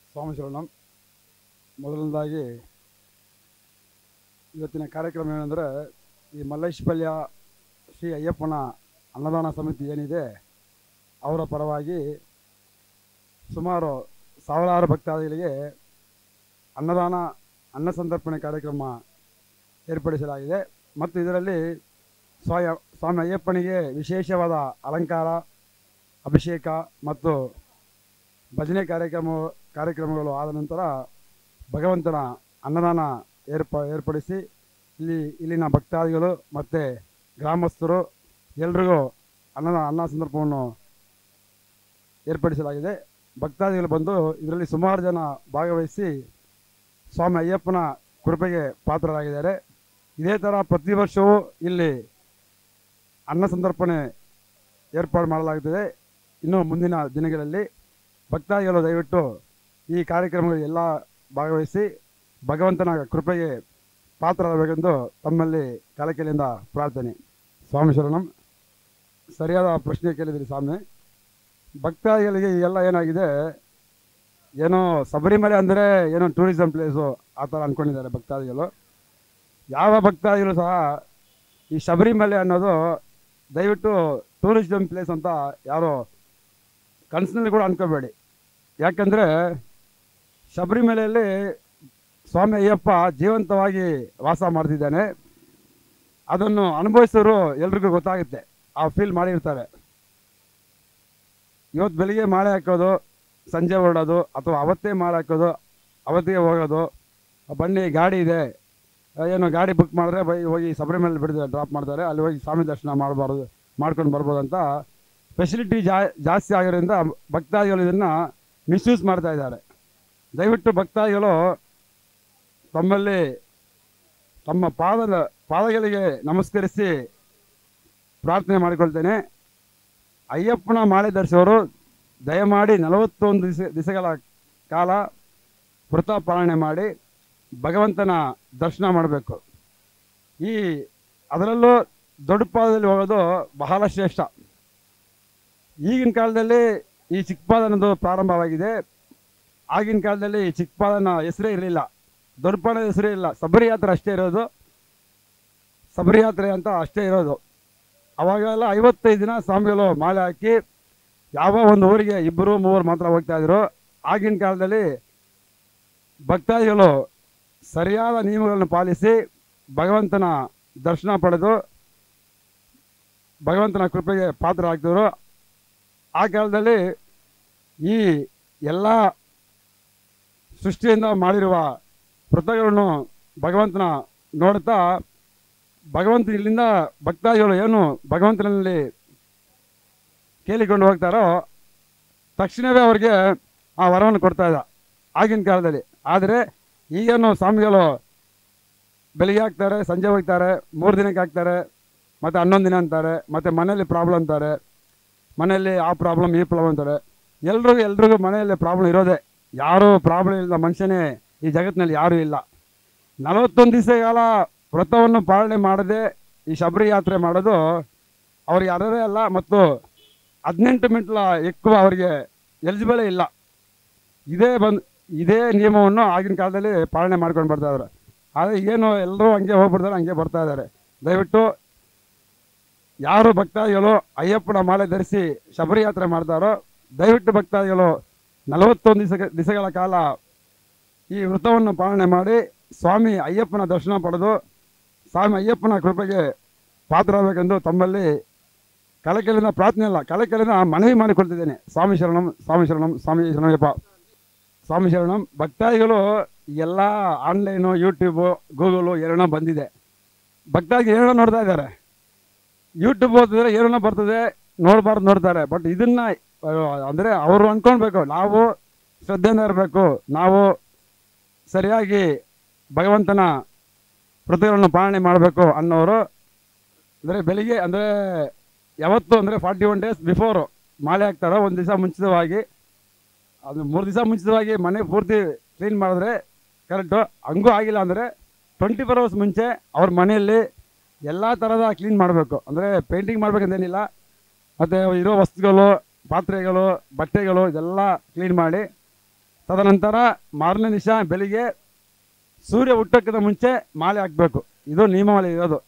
ಸ್ವಾಮಿ ಶರಣಂ ಮೊದಲನೇದಾಗಿ ಇವತ್ತಿನ ಕಾರ್ಯಕ್ರಮ ಏನಂದರೆ ಈ ಮಲ್ಲೇಶ್ಪಲ್ಯ ಶ್ರೀ ಅಯ್ಯಪ್ಪನ ಅನ್ನದಾನ ಸಮಿತಿ ಏನಿದೆ ಅವರ ಪರವಾಗಿ ಸುಮಾರು ಸಾವಿರಾರು ಭಕ್ತಾದಿಗಳಿಗೆ ಅನ್ನದಾನ ಅನ್ನ ಸಂತರ್ಪಣೆ ಕಾರ್ಯಕ್ರಮ ಏರ್ಪಡಿಸಲಾಗಿದೆ ಮತ್ತು ಇದರಲ್ಲಿ ಸ್ವಾಯ ಸ್ವಾಮಿ ಅಯ್ಯಪ್ಪನಿಗೆ ವಿಶೇಷವಾದ ಅಲಂಕಾರ ಅಭಿಷೇಕ ಮತ್ತು ಭಜನೆ ಕಾರ್ಯಕ್ರಮ ಕಾರ್ಯಕ್ರಮಗಳು ಆದ ನಂತರ ಭಗವಂತನ ಅನ್ನದಾನ ಏರ್ಪ ಏರ್ಪಡಿಸಿ ಇಲ್ಲಿ ಇಲ್ಲಿನ ಭಕ್ತಾದಿಗಳು ಮತ್ತು ಗ್ರಾಮಸ್ಥರು ಎಲ್ರಿಗೂ ಅನ್ನದ ಅನ್ನ ಸಂದರ್ಭವನ್ನು ಏರ್ಪಡಿಸಲಾಗಿದೆ ಭಕ್ತಾದಿಗಳು ಬಂದು ಇದರಲ್ಲಿ ಸುಮಾರು ಜನ ಭಾಗವಹಿಸಿ ಸ್ವಾಮಿ ಅಯ್ಯಪ್ಪನ ಕೃಪೆಗೆ ಪಾತ್ರರಾಗಿದ್ದಾರೆ ಇದೇ ಥರ ಪ್ರತಿ ವರ್ಷವೂ ಇಲ್ಲಿ ಅನ್ನ ಸಂತರ್ಪಣೆ ಏರ್ಪಾಡು ಮಾಡಲಾಗುತ್ತದೆ ಇನ್ನು ಮುಂದಿನ ದಿನಗಳಲ್ಲಿ ಭಕ್ತಾದಿಗಳು ದಯವಿಟ್ಟು ಈ ಕಾರ್ಯಕ್ರಮಗಳಲ್ಲಿ ಎಲ್ಲ ಭಾಗವಹಿಸಿ ಭಗವಂತನ ಕೃಪೆಗೆ ಪಾತ್ರರಾಗಬೇಕೆಂದು ತಮ್ಮಲ್ಲಿ ಕಳಕಳಿಯಿಂದ ಪ್ರಾರ್ಥನೆ ಸ್ವಾಮಿ ಶರಣಂ ಸರಿಯಾದ ಪ್ರಶ್ನೆ ಕೇಳಿದಿರಿ ಸ್ವಾಮಿ ಭಕ್ತಾದಿಗಳಿಗೆ ಎಲ್ಲ ಏನಾಗಿದೆ ಏನೋ ಶಬರಿಮಲೆ ಅಂದರೆ ಏನೋ ಟೂರಿಸಂ ಪ್ಲೇಸು ಆ ಥರ ಅಂದ್ಕೊಂಡಿದ್ದಾರೆ ಭಕ್ತಾದಿಗಳು ಯಾವ ಭಕ್ತಾದಿಗಳು ಸಹ ಈ ಶಬರಿಮಲೆ ಅನ್ನೋದು ದಯವಿಟ್ಟು ಟೂರಿಸಂ ಪ್ಲೇಸ್ ಅಂತ ಯಾರೋ ಕನಸಿನಲ್ಲಿ ಕೂಡ ಅನ್ಕೋಬೇಡಿ ಯಾಕಂದರೆ ಶಬರಿಮಲೆಯಲ್ಲಿ ಸ್ವಾಮಿ ಅಯ್ಯಪ್ಪ ಜೀವಂತವಾಗಿ ವಾಸ ಮಾಡ್ತಿದ್ದಾನೆ ಅದನ್ನು ಅನುಭವಿಸೋರು ಎಲ್ರಿಗೂ ಗೊತ್ತಾಗುತ್ತೆ ಆ ಫೀಲ್ ಮಾಡಿರ್ತಾರೆ ಇವತ್ತು ಬೆಳಿಗ್ಗೆ ಮಾಲೆ ಹಾಕೋದು ಸಂಜೆ ಹೊರಡೋದು ಅಥವಾ ಅವತ್ತೇ ಮಾಲೆ ಹಾಕೋದು ಅವತ್ತಿಗೆ ಹೋಗೋದು ಬನ್ನಿ ಗಾಡಿ ಇದೆ ಏನು ಗಾಡಿ ಬುಕ್ ಮಾಡಿದ್ರೆ ಬೈ ಹೋಗಿ ಶಬರಿಮಲೆ ಬಿಡ್ತಾರೆ ಡ್ರಾಪ್ ಮಾಡ್ತಾರೆ ಅಲ್ಲಿ ಹೋಗಿ ಸ್ವಾಮಿ ದರ್ಶನ ಮಾಡಬಾರ್ದು ಮಾಡ್ಕೊಂಡು ಬರ್ಬೋದು ಅಂತ ಫೆಸಿಲಿಟಿ ಜಾ ಜಾಸ್ತಿ ಆಗಿರೋದ್ರಿಂದ ಭಕ್ತಾದಿಗಳು ಇದನ್ನು ಮಿಸ್ಯೂಸ್ ಮಾಡ್ತಾ ಇದ್ದಾರೆ ದಯವಿಟ್ಟು ಭಕ್ತಾದಿಗಳು ತಮ್ಮಲ್ಲಿ ತಮ್ಮ ಪಾದದ ಪಾದಗಳಿಗೆ ನಮಸ್ಕರಿಸಿ ಪ್ರಾರ್ಥನೆ ಮಾಡಿಕೊಳ್ತೇನೆ ಅಯ್ಯಪ್ಪನ ಮಾಲೆ ಧರಿಸೋರು ದಯಮಾಡಿ ನಲವತ್ತೊಂದು ದಿವಸ ದಿವಸಗಳ ಕಾಲ ವ್ರತ ಪಾಲನೆ ಮಾಡಿ ಭಗವಂತನ ದರ್ಶನ ಮಾಡಬೇಕು ಈ ಅದರಲ್ಲೂ ದೊಡ್ಡ ಪಾದದಲ್ಲಿ ಹೋಗೋದು ಬಹಳ ಶ್ರೇಷ್ಠ ಈಗಿನ ಕಾಲದಲ್ಲಿ ಈ ಚಿಕ್ಕಪಾದ ಅನ್ನೋದು ಪ್ರಾರಂಭವಾಗಿದೆ ಆಗಿನ ಕಾಲದಲ್ಲಿ ಈ ಚಿಕ್ಕಪಾದನ ಹೆಸರೇ ಇರಲಿಲ್ಲ ದೊಡ್ಡಪಾದ ಹೆಸರೇ ಇಲ್ಲ ಸಬರಿ ಯಾತ್ರೆ ಅಷ್ಟೇ ಇರೋದು ಸಬರಿ ಯಾತ್ರೆ ಅಂತ ಅಷ್ಟೇ ಇರೋದು ಅವಾಗೆಲ್ಲ ಐವತ್ತೈದು ದಿನ ಸ್ವಾಮಿಗಳು ಮಾಲೆ ಹಾಕಿ ಯಾವ ಒಂದು ಊರಿಗೆ ಇಬ್ಬರು ಮೂವರು ಮಾತ್ರ ಹೋಗ್ತಾ ಇದ್ರು ಆಗಿನ ಕಾಲದಲ್ಲಿ ಭಕ್ತಾದಿಗಳು ಸರಿಯಾದ ನಿಯಮಗಳನ್ನು ಪಾಲಿಸಿ ಭಗವಂತನ ದರ್ಶನ ಪಡೆದು ಭಗವಂತನ ಕೃಪೆಗೆ ಪಾತ್ರರಾಗ್ತಿದ್ರು ಆ ಕಾಲದಲ್ಲಿ ಈ ಎಲ್ಲ ಸೃಷ್ಟಿಯಿಂದ ಮಾಡಿರುವ ವ್ರತಗಳನ್ನು ಭಗವಂತನ ನೋಡುತ್ತಾ ಭಗವಂತ ಇಲ್ಲಿಂದ ಭಕ್ತಾದಿಗಳು ಏನು ಭಗವಂತನಲ್ಲಿ ಕೇಳಿಕೊಂಡು ಹೋಗ್ತಾರೋ ತಕ್ಷಣವೇ ಅವ್ರಿಗೆ ಆ ವರವನ್ನು ಕೊಡ್ತಾ ಇದ್ದ ಆಗಿನ ಕಾಲದಲ್ಲಿ ಆದರೆ ಈಗೇನು ಸ್ವಾಮಿಗಳು ಬೆಳಿಗ್ಗೆ ಹಾಕ್ತಾರೆ ಸಂಜೆ ಹೋಗ್ತಾರೆ ಮೂರು ದಿನಕ್ಕೆ ಹಾಕ್ತಾರೆ ಮತ್ತು ಹನ್ನೊಂದು ದಿನ ಅಂತಾರೆ ಮತ್ತು ಮನೇಲಿ ಪ್ರಾಬ್ಲಮ್ ಅಂತಾರೆ ಮನೆಯಲ್ಲಿ ಆ ಪ್ರಾಬ್ಲಮ್ ಈ ಪ್ರಾಬ್ಲಮ್ ಅಂತಾರೆ ಎಲ್ರಿಗೂ ಎಲ್ರಿಗೂ ಮನೆಯಲ್ಲಿ ಪ್ರಾಬ್ಲಮ್ ಇರೋದೇ ಯಾರೂ ಪ್ರಾಬ್ಲಮ್ ಇಲ್ಲದ ಮನುಷ್ಯನೇ ಈ ಜಗತ್ತಿನಲ್ಲಿ ಯಾರೂ ಇಲ್ಲ ನಲವತ್ತೊಂದು ದಿವಸ ಕಾಲ ವ್ರತವನ್ನು ಪಾಲನೆ ಮಾಡದೆ ಈ ಶಬರಿ ಯಾತ್ರೆ ಮಾಡೋದು ಅವ್ರಿಗೆ ಅರ್ಹರೇ ಅಲ್ಲ ಮತ್ತು ಹದಿನೆಂಟು ಮಿಂಟ್ಲ ఎక్కువ ಅವರಿಗೆ ಎಲಿಜಿಬಲೇ ಇಲ್ಲ ಇದೇ ಬಂದು ಇದೇ ನಿಯಮವನ್ನು ಆಗಿನ ಕಾಲದಲ್ಲಿ ಪಾಲನೆ ಮಾಡ್ಕೊಂಡು ಬರ್ತಾ ಇದ್ದಾರೆ ಆದರೆ ಏನು ಎಲ್ಲರೂ ಹಂಗೆ ಹೋಗ್ಬಿಡ್ತಾರೆ ಹಂಗೆ ಬರ್ತಾ ಇದ್ದಾರೆ ದಯವಿಟ್ಟು ಯಾರು ಭಕ್ತಾದಿಗಳು ಅಯ್ಯಪ್ಪನ ಮಾಲೆ ಧರಿಸಿ ಶಬರಿ ಯಾತ್ರೆ ಮಾಡ್ತಾರೋ ದಯವಿಟ್ಟು ಭಕ್ತಾದಿಗಳು ನಲವತ್ತೊಂದು ದಿವಸ ದಿವಸಗಳ ಕಾಲ ಈ ವ್ರತವನ್ನು ಪಾಲನೆ ಮಾಡಿ ಸ್ವಾಮಿ ಅಯ್ಯಪ್ಪನ ದರ್ಶನ ಪಡೆದು ಸ್ವಾಮಿ ಅಯ್ಯಪ್ಪನ ಕೃಪೆಗೆ ಪಾತ್ರರಾಗಬೇಕೆಂದು ತಮ್ಮಲ್ಲಿ ಕಳಕಳಿನ ಪ್ರಾರ್ಥನೆ ಅಲ್ಲ ಕಳಕಳಿನ ಮನವಿ ಮಾಡಿಕೊಳ್ತಿದ್ದೇನೆ ಸ್ವಾಮಿ ಶರಣಂ ಸ್ವಾಮಿ ಶರಣಂ ಸ್ವಾಮಿ ಶರಣಯ್ಯಪ್ಪ ಸ್ವಾಮಿ ಶರಣಂ ಭಕ್ತಾದಿಗಳು ಎಲ್ಲ ಆನ್ಲೈನು ಯೂಟ್ಯೂಬು ಗೂಗಲು ಏನೇನೋ ಬಂದಿದೆ ಭಕ್ತಾದಿಗಳು ಏನೇನೋ ನೋಡ್ತಾ ಇದ್ದಾರೆ ಯೂಟ್ಯೂಬ್ ಓದಿದ್ರೆ ಏನೇನೋ ಬರ್ತದೆ ನೋಡಬಾರ್ದು ನೋಡ್ತಾರೆ ಬಟ್ ಇದನ್ನ ಅಂದರೆ ಅವರು ಅಂದ್ಕೊಳ್ಬೇಕು ನಾವು ಶ್ರದ್ಧೆಯಿಂದ ಇರಬೇಕು ನಾವು ಸರಿಯಾಗಿ ಭಗವಂತನ ವ್ರತಗಳನ್ನು ಪಾಲನೆ ಮಾಡಬೇಕು ಅನ್ನೋರು ಅಂದರೆ ಬೆಳಿಗ್ಗೆ ಅಂದರೆ ಯಾವತ್ತು ಅಂದರೆ ಫಾರ್ಟಿ ಒನ್ ಡೇಸ್ ಬಿಫೋರು ಮಾಲೆ ಹಾಕ್ತಾರೋ ಒಂದು ದಿವಸ ಮುಂಚಿತವಾಗಿ ಅದು ಮೂರು ದಿವಸ ಮುಂಚಿತವಾಗಿ ಮನೆ ಪೂರ್ತಿ ಕ್ಲೀನ್ ಮಾಡಿದ್ರೆ ಕರೆಕ್ಟು ಹಂಗೂ ಆಗಿಲ್ಲ ಅಂದರೆ ಟ್ವೆಂಟಿ ಫೋರ್ ಅವರ್ಸ್ ಮುಂಚೆ ಅವ್ರ ಮನೆಯಲ್ಲಿ ಎಲ್ಲ ಥರದ ಕ್ಲೀನ್ ಮಾಡಬೇಕು ಅಂದರೆ ಪೇಂಟಿಂಗ್ ಮಾಡ್ಬೇಕಂತೇನಿಲ್ಲ ಮತ್ತು ಇರೋ ವಸ್ತುಗಳು ಪಾತ್ರೆಗಳು ಬಟ್ಟೆಗಳು ಇದೆಲ್ಲ ಕ್ಲೀನ್ ಮಾಡಿ ತದನಂತರ ಮಾರನೇ ದಿವಸ ಬೆಳಿಗ್ಗೆ ಸೂರ್ಯ ಹುಟ್ಟೋಕ್ಕಿಂತ ಮುಂಚೆ ಮಾಲೆ ಹಾಕಬೇಕು ಇದು ನಿಯಮಾವಳಿ ಇರೋದು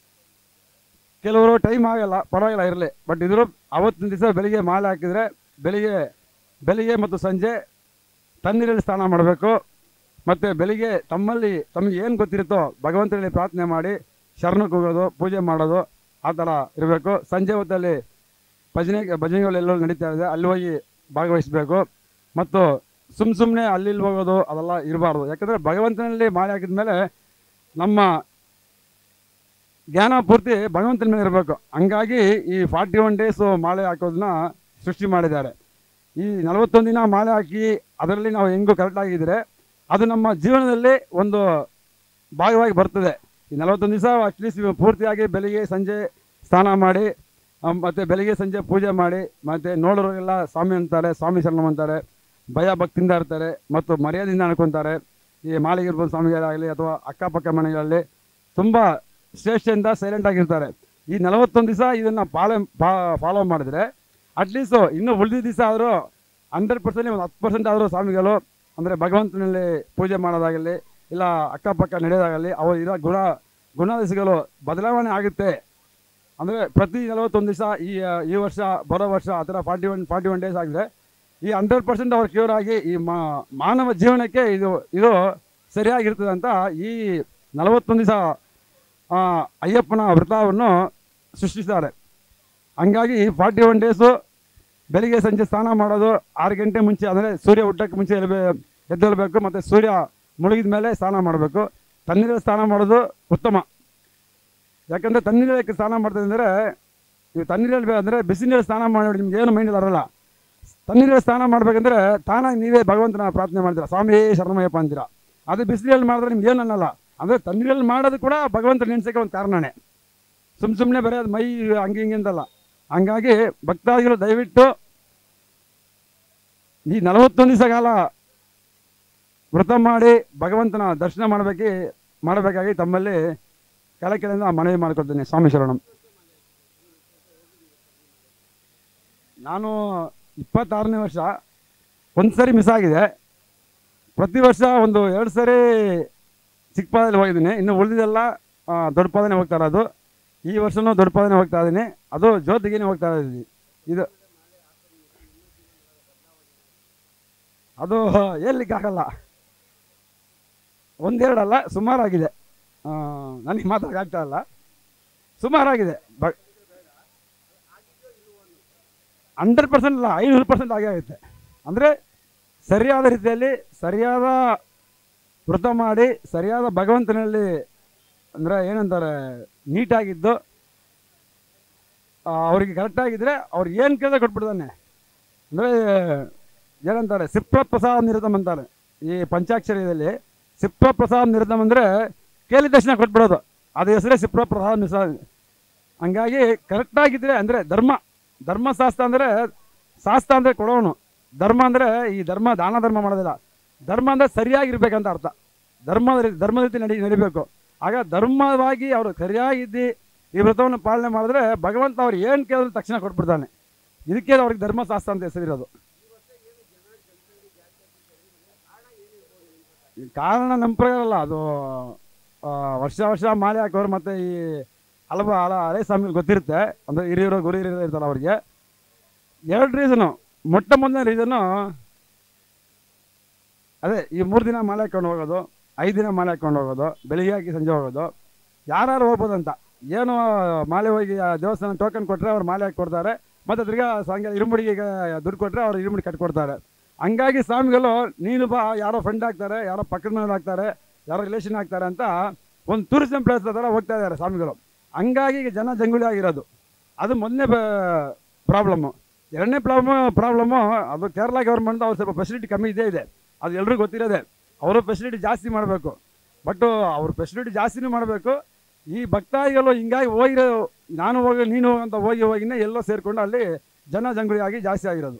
ಕೆಲವರು ಟೈಮ್ ಆಗಲ್ಲ ಪರವಾಗಿಲ್ಲ ಇರಲಿ ಬಟ್ ಇದ್ರು ಅವತ್ತಿನ ದಿವಸ ಬೆಳಿಗ್ಗೆ ಮಾಲೆ ಹಾಕಿದರೆ ಬೆಳಿಗ್ಗೆ ಬೆಳಿಗ್ಗೆ ಮತ್ತು ಸಂಜೆ ತಣ್ಣೀರಲ್ಲಿ ಸ್ನಾನ ಮಾಡಬೇಕು ಮತ್ತು ಬೆಳಿಗ್ಗೆ ತಮ್ಮಲ್ಲಿ ತಮಗೆ ಏನು ಗೊತ್ತಿರುತ್ತೋ ಭಗವಂತನಲ್ಲಿ ಪ್ರಾರ್ಥನೆ ಮಾಡಿ ಶರಣಕ್ಕೆ ಹೋಗೋದು ಪೂಜೆ ಮಾಡೋದು ಆ ಥರ ಇರಬೇಕು ಸಂಜೆ ಹೊತ್ತಲ್ಲಿ ಭಜನೆ ಭಜನೆಗಳೆಲ್ಲ ನಡೀತಾ ಇದೆ ಅಲ್ಲಿ ಹೋಗಿ ಭಾಗವಹಿಸಬೇಕು ಮತ್ತು ಸುಮ್ಮ ಸುಮ್ಮನೆ ಅಲ್ಲಿ ಇಲ್ಲಿ ಹೋಗೋದು ಅದೆಲ್ಲ ಇರಬಾರ್ದು ಯಾಕಂದರೆ ಭಗವಂತನಲ್ಲಿ ಮಾಲೆ ಹಾಕಿದ ಮೇಲೆ ನಮ್ಮ ಜ್ಞಾನ ಪೂರ್ತಿ ಭಗವಂತನ ಮೇಲೆ ಇರಬೇಕು ಹಂಗಾಗಿ ಈ ಫಾರ್ಟಿ ಒನ್ ಡೇಸು ಮಾಲೆ ಹಾಕೋದನ್ನ ಸೃಷ್ಟಿ ಮಾಡಿದ್ದಾರೆ ಈ ನಲವತ್ತೊಂದು ದಿನ ಮಾಲೆ ಹಾಕಿ ಅದರಲ್ಲಿ ನಾವು ಹೆಂಗೂ ಕರೆಕ್ಟಾಗಿದ್ದರೆ ಅದು ನಮ್ಮ ಜೀವನದಲ್ಲಿ ಒಂದು ಭಾಗವಾಗಿ ಬರ್ತದೆ ಈ ನಲವತ್ತೊಂದು ದಿವಸ ಅಟ್ಲೀಸ್ಟ್ ಪೂರ್ತಿಯಾಗಿ ಬೆಳಿಗ್ಗೆ ಸಂಜೆ ಸ್ನಾನ ಮಾಡಿ ಆ, ಮತ್ತೆ ಬೆಳಿಗ್ಗೆ ಸಂಜೆ ಪೂಜೆ ಮಾಡಿ ಮತ್ತು ನೋಡೋರಿಗೆಲ್ಲ ಸ್ವಾಮಿ ಅಂತಾರೆ ಸ್ವಾಮಿ ಶರಣಂ ಅಂತಾರೆ ಭಯ ಭಕ್ತಿಯಿಂದ ಇರ್ತಾರೆ ಮತ್ತು ಮರ್ಯಾದೆಯಿಂದ ಅನ್ಕೊತಾರೆ ಈ ಮಾಲಿಗಿರ್ಬೋದು ಸ್ವಾಮಿಗಳಾಗಲಿ ಅಥವಾ ಅಕ್ಕಪಕ್ಕ ಮನೆಗಳಲ್ಲಿ ತುಂಬ ಶ್ರೇಷ್ಠದಿಂದ ಸೈಲೆಂಟ್ ಆಗಿರ್ತಾರೆ ಈ ನಲವತ್ತೊಂದು ದಿವಸ ಇದನ್ನು ಪಾಲೋ ಫಾಲೋ ಮಾಡಿದ್ರೆ ಅಟ್ಲೀಸ್ಟು ಇನ್ನೂ ಉಳಿದ ದಿವಸ ಆದರೂ ಹಂಡ್ರೆಡ್ ಪರ್ಸೆಂಟ್ ಒಂದು ಹತ್ತು ಪರ್ಸೆಂಟ್ ಆದರೂ ಸ್ವಾಮಿಗಳು ಅಂದರೆ ಭಗವಂತನಲ್ಲಿ ಪೂಜೆ ಮಾಡೋದಾಗಲಿ ಇಲ್ಲ ಅಕ್ಕಪಕ್ಕ ನಡೆಯೋದಾಗಲಿ ಅವರು ಇರೋ ಗುಣ ಗುಣಾದೇಶಗಳು ಬದಲಾವಣೆ ಆಗುತ್ತೆ ಅಂದರೆ ಪ್ರತಿ ನಲವತ್ತೊಂದು ದಿವಸ ಈ ಈ ವರ್ಷ ಬರೋ ವರ್ಷ ಆ ಥರ forty one forty one days ಆಗಿದೆ ಈ ಹಂಡ್ರೆಡ್ ಪರ್ಸೆಂಟ್ ಅವ್ರು ಕ್ಯೂರ್ ಆಗಿ ಈ ಮಾ- ಮಾನವ ಜೀವನಕ್ಕೆ ಇದು ಇದು ಸರಿಯಾಗಿರ್ತದೆ ಅಂತ ಈ ನಲವತ್ತೊಂದು ದಿವಸ ಅಯ್ಯಪ್ಪನ ವ್ರತವನ್ನು ಸೃಷ್ಟಿಸಿದ್ದಾರೆ ಹಂಗಾಗಿ ಫಾರ್ಟಿ ಒನ್ ಡೇಸು ಬೆಳಿಗ್ಗೆ ಸಂಜೆ ಸ್ನಾನ ಮಾಡೋದು ಆರು ಗಂಟೆ ಮುಂಚೆ ಅಂದರೆ ಸೂರ್ಯ ಹುಟ್ಟಕ್ಕೆ ಮುಂಚೆ ಎಲ್ಬೇ ಎದ್ದೇಳಬೇಕು ಮತ್ತು ಸೂರ್ಯ ಮುಳುಗಿದ ಮೇಲೆ ಸ್ನಾನ ಮಾಡಬೇಕು ತಣ್ಣೀರಲ್ಲಿ ಸ್ನಾನ ಮಾಡೋದು ಉತ್ತಮ ಯಾಕಂದರೆ ತಣ್ಣೀರಲ್ಲಿ ಸ್ನಾನ ಮಾಡ್ತದೆ ಅಂದರೆ ನೀವು ತಣ್ಣೀರಲ್ಲಿ ಅಂದರೆ ಬಿಸಿ ನೀರಲ್ಲಿ ಸ್ನಾನ ಮಾಡಿ ನಿಮ್ಗೆ ಏನು ಮೈಂಡ್ ಬರಲ್ಲ ತಣ್ಣೀರಲ್ಲಿ ಸ್ನಾನ ಮಾಡ್ಬೇಕಂದ್ರೆ ತಾನಾಗಿ ನೀವೇ ಭಗವಂತನ ಪ್ರಾರ್ಥನೆ ಮಾಡ್ತೀರಾ ಸ್ವಾಮಿ ಶರಣಮಯ್ಯಪ್ಪ ಅಂತೀರಾ ಅದು ಬಿಸಿಲಲ್ಲಿ ಮಾಡಿದ್ರೆ ನಿಮ್ಗೆ ಏನು ಅನ್ನಲ್ಲ ಅಂದರೆ ತಣ್ಣೀರಲ್ಲಿ ಮಾಡೋದು ಕೂಡ ಭಗವಂತ ನೆನೆಸೋಕೆ ಒಂದು ಕಾರಣನೇ ಸುಮ್ಮ ಸುಮ್ಮನೆ ಬರೀ ಅದು ಮೈ ಹಂಗೆ ಹಿಂಗೆ ಅಂತಲ್ಲ ಹಂಗಾಗಿ ಭಕ್ತಾದಿಗಳು ದಯವಿಟ್ಟು ಈ ನಲವತ್ತೊಂದು ದಿವಸ ಕಾಲ ವ್ರತ ಮಾಡಿ ಭಗವಂತನ ದರ್ಶನ ಮಾಡಬೇಕಿ ಮಾಡಬೇಕಾಗಿ ತಮ್ಮಲ್ಲಿ ಕೆಳ ಕೆಳಯಿಂದ ಮನವಿ ಮಾಡ್ಕೊಳ್ತೇನೆ ಸ್ವಾಮಿ ಶರಣಂ ನಾನು ಇಪ್ಪತ್ತಾರನೇ ವರ್ಷ ಒಂದು ಸರಿ ಮಿಸ್ ಆಗಿದೆ ಪ್ರತಿ ವರ್ಷ ಒಂದು ಎರಡು ಸರಿ ಚಿಕ್ಕಪಾದಲ್ಲಿ ಹೋಗಿದ್ದೀನಿ ಇನ್ನು ಉಳಿದಿದ್ದೆಲ್ಲ ದೊಡ್ಡಪಾದನೆ ಹೋಗ್ತಾ ಇರೋದು ಈ ವರ್ಷನೂ ದೊಡ್ಡಪಾದನೆ ಹೋಗ್ತಾ ಇದ್ದೀನಿ ಅದು ಜ್ಯೋತಿಗಿನೇ ಹೋಗ್ತಾ ಇದ್ದೀನಿ ಇದು ಅದು ಹೇಳಲಿಕ್ಕಾಗಲ್ಲ ಒಂದೆರಡಲ್ಲ ಸುಮಾರಾಗಿದೆ ನನಗೆ ಮಾತಾಡೋಕ್ಕಾಗ್ತಾ ಇಲ್ಲ ಸುಮಾರಾಗಿದೆ ಬ ಹಂಡ್ರೆಡ್ ಪರ್ಸೆಂಟ್ ಅಲ್ಲ ಐನೂರು ಪರ್ಸೆಂಟ್ ಆಗೇ ಆಗುತ್ತೆ ಅಂದರೆ ಸರಿಯಾದ ರೀತಿಯಲ್ಲಿ ಸರಿಯಾದ ವ್ರತ ಮಾಡಿ ಸರಿಯಾದ ಭಗವಂತನಲ್ಲಿ ಅಂದರೆ ಏನಂತಾರೆ ನೀಟಾಗಿದ್ದು ಆ, ಅವ್ರಿಗೆ ಕರೆಕ್ಟಾಗಿದ್ದರೆ ಅವ್ರು ಏನು ಕೇಳಿದ್ರೆ ಕೊಟ್ಬಿಡ್ತಾನೆ ಅಂದರೆ ಏನಂತಾರೆ ಸಿಪ್ರ ಪ್ರಸಾದ ನಿರತಮ್ ಅಂತಾರೆ ಈ ಪಂಚಾಕ್ಷರದಲ್ಲಿ ಸಿಪ್ರ ಪ್ರಸಾದ ನಿರತಮ್ ಅಂದರೆ ಕೇಳಿದ ತಕ್ಷಣ ಕೊಟ್ಬಿಡೋದು ಅದು ಹೆಸರೇ ಸಿಪ್ರ ಪ್ರಸಾದ ನಿಸ ಹಂಗಾಗಿ ಕರೆಕ್ಟಾಗಿದ್ದರೆ ಅಂದರೆ ಧರ್ಮ ಧರ್ಮಶಾಸ್ತ್ರ ಅಂದರೆ ಶಾಸ್ತ್ರ ಅಂದರೆ ಕೊಡೋನು ಧರ್ಮ ಅಂದರೆ ಈ ಧರ್ಮ ದಾನ ಧರ್ಮ ಮಾಡೋದಿಲ್ಲ ಧರ್ಮ ಅಂದರೆ ಸರಿಯಾಗಿರ್ಬೇಕಂತ ಅರ್ಥ ಧರ್ಮದ ರೀತಿ ಧರ್ಮದ ರೀತಿ ನಡಿ ನಡಿಬೇಕು ಆಗ ಧರ್ಮವಾಗಿ ಅವರು ಸರಿಯಾಗಿದ್ದು ಈ ವ್ರತವನ್ನು ಪಾಲನೆ ಮಾಡಿದ್ರೆ ಭಗವಂತ ಅವ್ರು ಏನು ಕೇಳಿದ್ರೆ ತಕ್ಷಣ ಕೊಟ್ಬಿಡ್ತಾನೆ ಇದಕ್ಕೆ ಅವ್ರಿಗೆ ಧರ್ಮಶಾಸ್ತ್ರ ಅಂತ ಹೆಸರಿರೋದು ಈ ಕಾರಣ ನಮ್ಮ ಪ್ರಕಾರ ಅಲ್ಲ ಅದು ಆ, ವರ್ಷ ವರ್ಷ ಮಾಲೆ ಹಾಕೋರು ಮತ್ತು ಈ ಹಲವ ಹಲ ಹಳೆ ಸ್ವಾಮಿಗಳು ಗೊತ್ತಿರುತ್ತೆ ಅಂದರೆ ಹಿರಿಯರು ಗುರು ಹಿರಿಯರು ಇರ್ತಾರೆ ಅವ್ರಿಗೆ ಎರಡು ರೀಸನು ಮೊಟ್ಟ ಮೊದಲನೇ ರೀಸನ್ನು ಅದೇ ಈ ಮೂರು ದಿನ ಮಾಲೆ ಹಾಕೊಂಡು ಹೋಗೋದು ಐದು ದಿನ ಮಾಲೆ ಹಾಕೊಂಡು ಹೋಗೋದು ಬೆಳಿಗ್ಗೆ ಹಾಕಿ ಸಂಜೆ ಹೋಗೋದು ಯಾರು ಹೋಗ್ಬೋದಂತ ಏನು ಮಾಲೆ ಹೋಗಿ ಆ ದೇವಸ್ಥಾನ ಟೋಕನ್ ಕೊಟ್ಟರೆ ಅವ್ರು ಮಾಲೆ ಹಾಕಿ ಕೊಡ್ತಾರೆ ಮತ್ತು ತಿರ್ಗಾ ಸಾಯಂಕಾಲ ಇರುಮುಡಿಗೆ ದುಡ್ಡು ಕೊಟ್ಟರೆ ಅವ್ರು ಇರುಮುಡಿ ಕಟ್ಕೊಡ್ತಾರೆ ಹಂಗಾಗಿ ಸ್ವಾಮಿಗಳು ನೀನು ಬಾ ಯಾರೋ ಫ್ರೆಂಡ್ ಆಗ್ತಾರೆ ಯಾರೋ ಪಕ್ಕದ ಮನೇಲಿ ಆಗ್ತಾರೆ ಯಾರೋ ರಿಲೇಷನ್ ಆಗ್ತಾರೆ ಅಂತ ಒಂದು ಟೂರಿಸಂ ಪ್ಲೇಸ್ ಥರ ಹೋಗ್ತಾ ಇದ್ದಾರೆ ಸ್ವಾಮಿಗಳು ಹಂಗಾಗಿ ಈಗ ಜನ ಜಂಗುಳಿ ಆಗಿರೋದು ಅದು ಮೊದಲನೇ ಪ್ರಾಬ್ಲಮ್ಮು ಎರಡನೇ ಪ್ರಾಬ್ಲಮ್ ಪ್ರಾಬ್ಲಮ್ಮು ಅದು ಕೇರಳ ಗೌರ್ಮೆಂಟ್ ಅವ್ರು ಸ್ವಲ್ಪ ಫೆಸಿಲಿಟಿ ಕಮ್ಮಿ ಇದೇ ಇದೆ ಅದು ಎಲ್ರಿಗೂ ಗೊತ್ತಿರೋದೆ ಅವರು ಫೆಸಿಲಿಟಿ ಜಾಸ್ತಿ ಮಾಡಬೇಕು ಬಟ್ ಅವ್ರ ಫೆಸಿಲಿಟಿ ಜಾಸ್ತಿನೂ ಮಾಡಬೇಕು ಈ ಭಕ್ತಾದಿಗಳು ಹಿಂಗಾಗಿ ಹೋಗಿರೋ ನಾನು ಹೋಗಿ ನೀನು ಹೋಗು ಅಂತ ಹೋಗಿ ಹೋಗಿನೇ ಎಲ್ಲೋ ಸೇರಿಕೊಂಡು ಅಲ್ಲಿ ಜನ ಜಂಗುಳಿ ಆಗಿ ಜಾಸ್ತಿ ಆಗಿರೋದು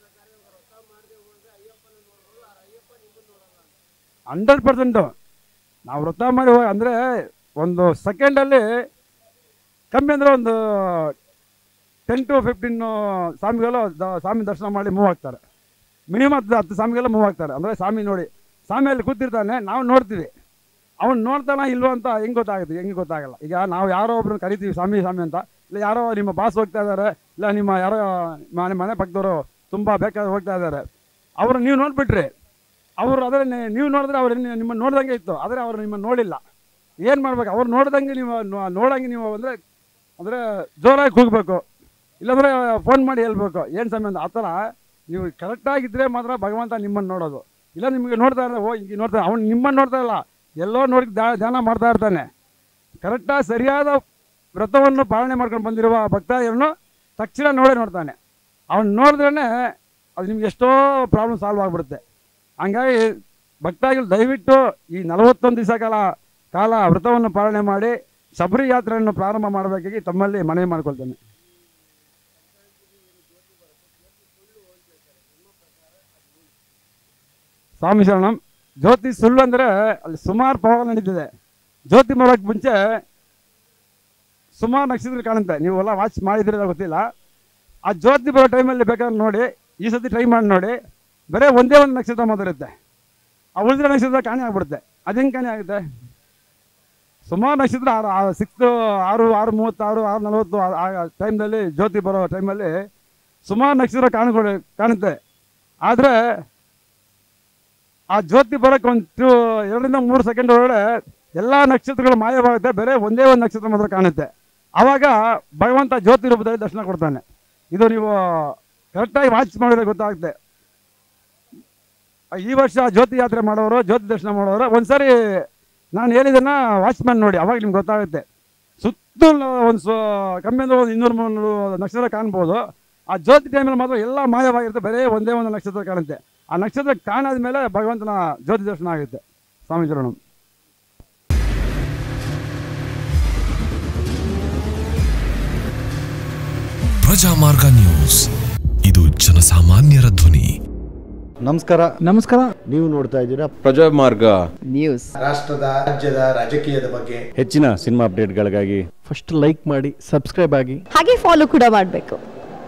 ಹಂಡ್ರೆಡ್ ಪರ್ಸೆಂಟು ನಾವು ವ್ರತ ಮಾಡಿ ಹೋಗಿ ಅಂದರೆ ಒಂದು ಸೆಕೆಂಡಲ್ಲಿ ಕಮ್ಮಿ ಅಂದರೆ ಒಂದು ಟೆನ್ ಟು ಫಿಫ್ಟೀನ್ ಸ್ವಾಮಿಗಳು ದ ಸ್ವಾಮಿ ದರ್ಶನ ಮಾಡಿ ಮೂವ್ ಆಗ್ತಾರೆ ಮಿನಿಮಮ್ ಹತ್ತು ಹತ್ತು ಸ್ವಾಮಿಗೆಲ್ಲ ಮೂವ್ ಆಗ್ತಾರೆ ಅಂದರೆ ಸ್ವಾಮಿ ನೋಡಿ ಸ್ವಾಮಿ ಅಲ್ಲಿ ಕೂತಿರ್ತಾನೆ ನಾವು ನೋಡ್ತೀವಿ ಅವ್ನು ನೋಡ್ತಾನ ಇಲ್ವೋ ಅಂತ ಹೆಂಗೆ ಗೊತ್ತಾಗುತ್ತೆ ಹೆಂಗೆ ಗೊತ್ತಾಗಲ್ಲ ಈಗ ನಾವು ಯಾರೋ ಒಬ್ರನ್ನ ಕರಿತೀವಿ ಸ್ವಾಮಿ ಸ್ವಾಮಿ ಅಂತ ಇಲ್ಲ ಯಾರೋ ನಿಮ್ಮ ಬಾಸ್ ಹೋಗ್ತಾ ಇದ್ದಾರೆ ಇಲ್ಲ ನಿಮ್ಮ ಯಾರೋ ಮನೆ ಮನೆ ಪಕ್ಕದವರು ತುಂಬ ಬೇಕಾದ್ರೆ ಹೋಗ್ತಾ ಇದ್ದಾರೆ ಅವರು ನೀವು ನೋಡ್ಬಿಟ್ರಿ ಅವರು ಅದರ ನೀವು ನೋಡಿದ್ರೆ ಅವ್ರು ನಿಮ್ಮನ್ನು ನೋಡ್ದಂಗೆ ಇತ್ತು ಆದರೆ ಅವರು ನಿಮ್ಮನ್ನು ನೋಡಿಲ್ಲ ಏನು ಮಾಡ್ಬೇಕು ಅವ್ರು ನೋಡ್ದಂಗೆ ನೀವು ನೋ- ನೋಡಂಗೆ ನೀವು ಅಂದರೆ ಅಂದರೆ ಜೋರಾಗಿ ಕೂಗಬೇಕು ಇಲ್ಲಾಂದರೆ ಫೋನ್ ಮಾಡಿ ಹೇಳ್ಬೇಕು ಏನು ಸಂಬಂಧ ಆ ಥರ ನೀವು ಕರೆಕ್ಟಾಗಿದ್ದರೆ ಮಾತ್ರ ಭಗವಂತ ನಿಮ್ಮನ್ನು ನೋಡೋದು ಇಲ್ಲ ನಿಮಗೆ ನೋಡ್ತಾ ಇದ್ದಾರೆ ಓ ಹಿಂಗೆ ನೋಡ್ತಾ ಅವ್ನು ನಿಮ್ಮನ್ನು ನೋಡ್ತಾ ಇಲ್ಲ ಎಲ್ಲೋ ನೋಡಿ ಧ್ಯಾನ ಧ್ಯಾನ ಮಾಡ್ತಾ ಇರ್ತಾನೆ ಕರೆಕ್ಟಾಗಿ ಸರಿಯಾದ ವ್ರತವನ್ನು ಪಾಲನೆ ಮಾಡ್ಕೊಂಡು ಬಂದಿರುವ ಭಕ್ತಾದಿಗಳನ್ನು ತಕ್ಷಣ ನೋಡೇ ನೋಡ್ತಾನೆ ಅವ್ನು ನೋಡಿದ್ರೇ ಅದು ನಿಮ್ಗೆ ಎಷ್ಟೋ ಪ್ರಾಬ್ಲಮ್ ಸಾಲ್ವ್ ಆಗಿಬಿಡುತ್ತೆ ಹಂಗಾಗಿ ಭಕ್ತಾದಿಗಳು ದಯವಿಟ್ಟು ಈ ನಲವತ್ತೊಂದು ದಿವಸ ಕಾಲ ಕಾಲ ವ್ರತವನ್ನು ಪಾಲನೆ ಮಾಡಿ ಶಬರಿ ಯಾತ್ರೆಯನ್ನು ಪ್ರಾರಂಭ ಮಾಡಬೇಕಾಗಿ ತಮ್ಮಲ್ಲಿ ಮನವಿ ಮಾಡ್ಕೊಳ್ತೇನೆ ಸ್ವಾಮಿ ಶರಣಂ ಜ್ಯೋತಿ ಸುಳ್ಳು ಅಂದರೆ ಅಲ್ಲಿ ಸುಮಾರು ಪವಾಡ ನಡೀತಿದೆ ಜ್ಯೋತಿ ಮಾಡೋಕ್ಕೆ ಮುಂಚೆ ಸುಮಾರು ನಕ್ಷತ್ರ ಕಾಣುತ್ತೆ ನೀವೆಲ್ಲ ವಾಚ್ ಮಾಡಿದ್ರೆ ಗೊತ್ತಿಲ್ಲ ಆ ಜ್ಯೋತಿ ಬರೋ ಟೈಮಲ್ಲಿ ಬೇಕಾದ್ರೆ ನೋಡಿ ಈ ಸತಿ ಟ್ರೈ ಮಾಡಿ ನೋಡಿ ಬರೀ ಒಂದೇ ಒಂದು ನಕ್ಷತ್ರ ಮಾತ್ರ ಇರುತ್ತೆ ಆ ಉಳಿದಿರೋ ನಕ್ಷತ್ರ ಕಾಣೆ ಆಗ್ಬಿಡುತ್ತೆ ಅದು ಹೆಂಗೆ ಕಾಣೆ ಆಗುತ್ತೆ ಸುಮಾರು ನಕ್ಷತ್ರ ಆರು ಸಿಕ್ಸ್ ಆರು ಆರು ಮೂವತ್ತಾರು ಆರು ನಲವತ್ತು ಆ- ಆ ಟೈಮ್ದಲ್ಲಿ ಜ್ಯೋತಿ ಬರೋ ಟೈಮಲ್ಲಿ ಸುಮಾರು ನಕ್ಷತ್ರ ಕಾಣಿಕೊಳ್ಳಿ ಕಾಣುತ್ತೆ ಆದರೆ ಆ ಜ್ಯೋತಿ ಬರೋಕ್ಕೆ ಒಂದು ಟೂ ಎರಡರಿಂದ ಮೂರು ಸೆಕೆಂಡ್ ಒಳಗಡೆ ಎಲ್ಲ ನಕ್ಷತ್ರಗಳು ಮಾಯವಾಗುತ್ತೆ ಬೇರೆ ಒಂದೇ ಒಂದು ನಕ್ಷತ್ರ ಮಾತ್ರ ಕಾಣುತ್ತೆ ಆವಾಗ ಭಗವಂತ ಜ್ಯೋತಿ ರೂಪದಲ್ಲಿ ದರ್ಶನ ಕೊಡ್ತಾನೆ ಇದು ನೀವು ಕರೆಕ್ಟಾಗಿ ವಾಚ್ ಮಾಡಿದ್ರೆ ಗೊತ್ತಾಗುತ್ತೆ ಈ ವರ್ಷ ಜ್ಯೋತಿ ಯಾತ್ರೆ ಮಾಡೋರು ಜ್ಯೋತಿ ದರ್ಶನ ಮಾಡೋರು ಒಂದ್ಸರಿ ನಾನು ಹೇಳಿದ್ದನ್ನು ವಾಚ್ಮ್ಯಾನ್ ನೋಡಿ ಅವಾಗ ನಿಮ್ಗೆ ಗೊತ್ತಾಗುತ್ತೆ ಸುತ್ತಲೂ ಒಂದು ಸೊ ಕಮ್ಮಿ ಅಂದ್ರೆ ಒಂದು ಇನ್ನೂರು ಮುನ್ನೂರು ನಕ್ಷತ್ರ ಕಾಣ್ಬೋದು ಆ ಜ್ಯೋತಿ ಟೈಮಲ್ಲಿ ಮಾತ್ರ ಎಲ್ಲ ಮಾಯವಾಗಿರುತ್ತೆ ಬರೀ ಒಂದೇ ಒಂದು ನಕ್ಷತ್ರ ಕಾಣುತ್ತೆ ಆ ನಕ್ಷತ್ರ ಕಾಣಾದ ಮೇಲೆ ಭಗವಂತನ ಜ್ಯೋತಿ ದರ್ಶನ ಆಗುತ್ತೆ ಸ್ವಾಮಿ ಚರಣಂ ಪ್ರಜಾಮಾರ್ಗ ನ್ಯೂಸ್ ಇದು ಜನಸಾಮಾನ್ಯರ ಧ್ವನಿ ನಮಸ್ಕಾರ ನಮಸ್ಕಾರ ನೀವು ನೋಡ್ತಾ ಇದ್ದೀರಾ ಪ್ರಜಾಮಾರ್ಗ ನ್ಯೂಸ್ ರಾಷ್ಟ್ರದ ರಾಜ್ಯದ ರಾಜಕೀಯದ ಬಗ್ಗೆ ಹೆಚ್ಚಿನ ಸಿನಿಮಾ ಅಪ್ಡೇಟ್ಗಳಿಗಾಗಿ ಫಸ್ಟ್ ಲೈಕ್ ಮಾಡಿ ಸಬ್ಸ್ಕ್ರೈಬ್ ಆಗಿ ಹಾಗೆ ಫಾಲೋ ಕೂಡ ಮಾಡಬೇಕು